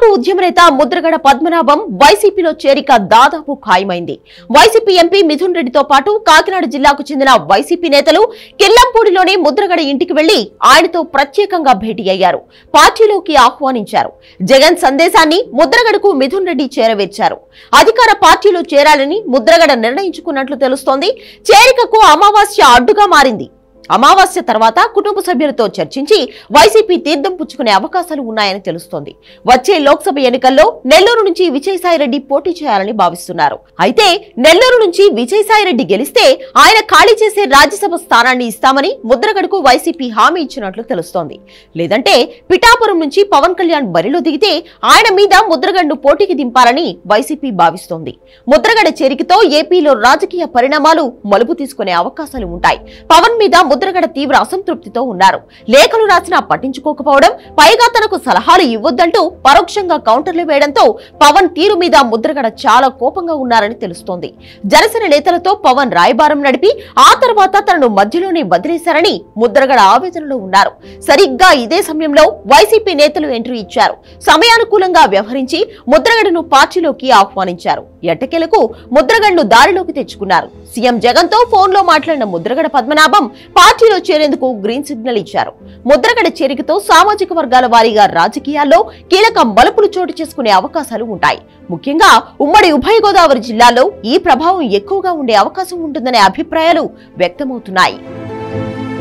కాపు ఉద్యమ నేత ముద్రగడ పద్మనాభం వైసీపీలో చేరిక దాదాపు ఖాయమైంది వైసీపీ ఎంపీ మిథున్ రెడ్డితో పాటు కాకినాడ జిల్లాకు చెందిన వైసీపీ నేతలు కిల్లంపూడిలోని ముద్రగడ ఇంటికి వెళ్లి ఆయనతో ప్రత్యేకంగా భేటీ అయ్యారు పార్టీలోకి ఆహ్వానించారు జగన్ సందేశాన్ని ముద్రగడకు మిథున్ రెడ్డి చేరవేర్చారు అధికార పార్టీలో చేరాలని ముద్రగడ నిర్ణయించుకున్నట్లు తెలుస్తోంది చేరికకు అమావాస్య అడ్డుగా మారింది అమావాస్య తర్వాత కుటుంబ సభ్యులతో చర్చించి వైసీపీ తీర్థం పుచ్చుకునే అవకాశాలు ఉన్నాయని తెలుస్తోంది వచ్చే లోక్సభ ఎన్నికల్లో నెల్లూరు నుంచి విజయసాయిరెడ్డి పోటీ చేయాలని భావిస్తున్నారు అయితే నెల్లూరు నుంచి విజయసాయిరెడ్డి గెలిస్తే ఆయన ఖాళీ చేసే రాజ్యసభ స్థానాన్ని ఇస్తామని ముద్రగడకు వైసీపీ హామీ ఇచ్చినట్లు తెలుస్తోంది లేదంటే పిఠాపురం నుంచి పవన్ కళ్యాణ్ బరిలో దిగితే ఆయన మీద ముద్రగడను పోటీకి దింపాలని వైసీపీ భావిస్తోంది ముద్రగడ చేరికతో ఏపీలో రాజకీయ పరిణామాలు మలుపు తీసుకునే అవకాశాలు ఉంటాయి పవన్ మీద ముద్రగడ తీవ్ర అసంతృప్తితో ఉన్నారు లేఖలు రాసినా పట్టించుకోకపోవడం పైగా తనకు సలహాలు ఇవ్వొద్దంటూ పరోక్షంగా కౌంటర్లు వేయడంతో పవన్ తీరు మీద ముద్రగడ చాలా కోపంగా ఉన్నారని తెలుస్తోంది జనసేన నేతలతో పవన్ రాయబారం నడిపి ఆ తర్వాత తనను మధ్యలోనే వదిలేశారని ముద్రగడ ఆవేదనలో ఉన్నారు సరిగ్గా ఇదే సమయంలో వైసీపీ నేతలు ఎంట్రీ ఇచ్చారు సమయానుకూలంగా వ్యవహరించి ముద్రగడను పార్టీలోకి ఆహ్వానించారు ఎట్టకేలకు ముద్రగడను దారిలోకి తెచ్చుకున్నారు సీఎం జగన్ తో ఫోన్ లో మాట్లాడిన ముద్రగడ పద్మనాభం పార్టీలో చేరేందుకు గ్రీన్ సిగ్నల్ ఇచ్చారు ముద్రగడ చేరికతో సామాజిక వర్గాల వారీగా రాజకీయాల్లో కీలక మలుపులు చోటు చేసుకునే అవకాశాలు ఉంటాయి ముఖ్యంగా ఉమ్మడి ఉభయ గోదావరి జిల్లాలో ఈ ప్రభావం ఎక్కువగా ఉండే అవకాశం ఉంటుందనే అభిప్రాయాలు వ్యక్తమవుతున్నాయి